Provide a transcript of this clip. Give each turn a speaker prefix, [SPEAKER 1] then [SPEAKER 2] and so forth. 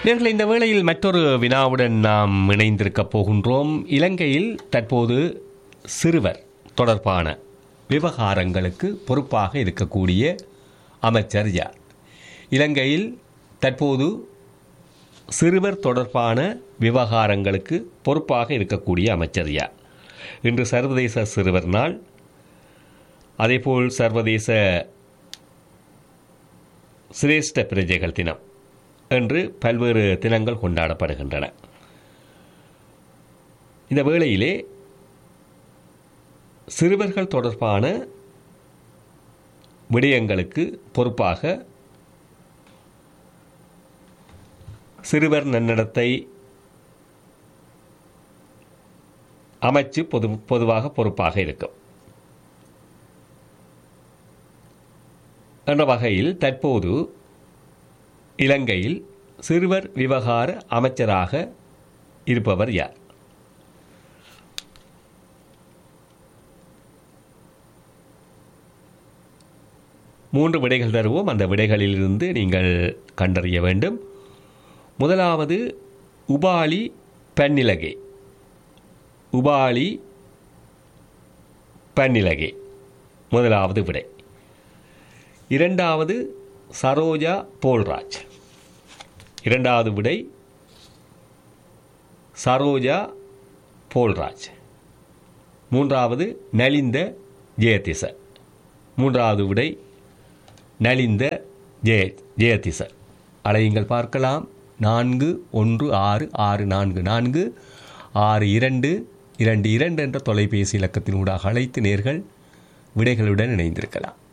[SPEAKER 1] நேர்களை இந்த வேளையில் மற்றொரு வினாவுடன் நாம் இணைந்திருக்கப் போகின்றோம் இலங்கையில் தற்போது சிறுவர் தொடர்பான விவகாரங்களுக்கு பொறுப்பாக இருக்கக்கூடிய அமைச்சர் யார் இலங்கையில் தற்போது சிறுவர் தொடர்பான விவகாரங்களுக்கு பொறுப்பாக இருக்கக்கூடிய அமைச்சர் யார் இன்று சர்வதேச சிறுவர் நாள் அதேபோல் சர்வதேச சிரேஷ்ட பிரஜைகள் தினம் என்று பல்வேறு தினங்கள் கொண்டாடப்படுகின்றன இந்த வேளையிலே சிறுவர்கள் தொடர்பான விடயங்களுக்கு பொறுப்பாக சிறுவர் நன்னடத்தை அமைச்சு பொது பொதுவாக பொறுப்பாக இருக்கும் என்ற வகையில் தற்போது இலங்கையில் சிறுவர் விவகார அமைச்சராக இருப்பவர் யார் மூன்று விடைகள் தருவோம் அந்த விடைகளிலிருந்து நீங்கள் கண்டறிய வேண்டும் முதலாவது உபாலி பெண்ணிலகை உபாலி பெண்ணிலகை முதலாவது விடை இரண்டாவது சரோஜா போல்ராஜ் இரண்டாவது விடை சரோஜா போல்ராஜ் மூன்றாவது நலிந்த ஜெயதிச மூன்றாவது விடை நலிந்த ஜெய ஜெயதிச அலையுங்கள் பார்க்கலாம் நான்கு ஒன்று ஆறு ஆறு நான்கு நான்கு ஆறு இரண்டு இரண்டு இரண்டு என்ற தொலைபேசி இலக்கத்தினூடாக அழைத்து நேர்கள் விடைகளுடன் இணைந்திருக்கலாம்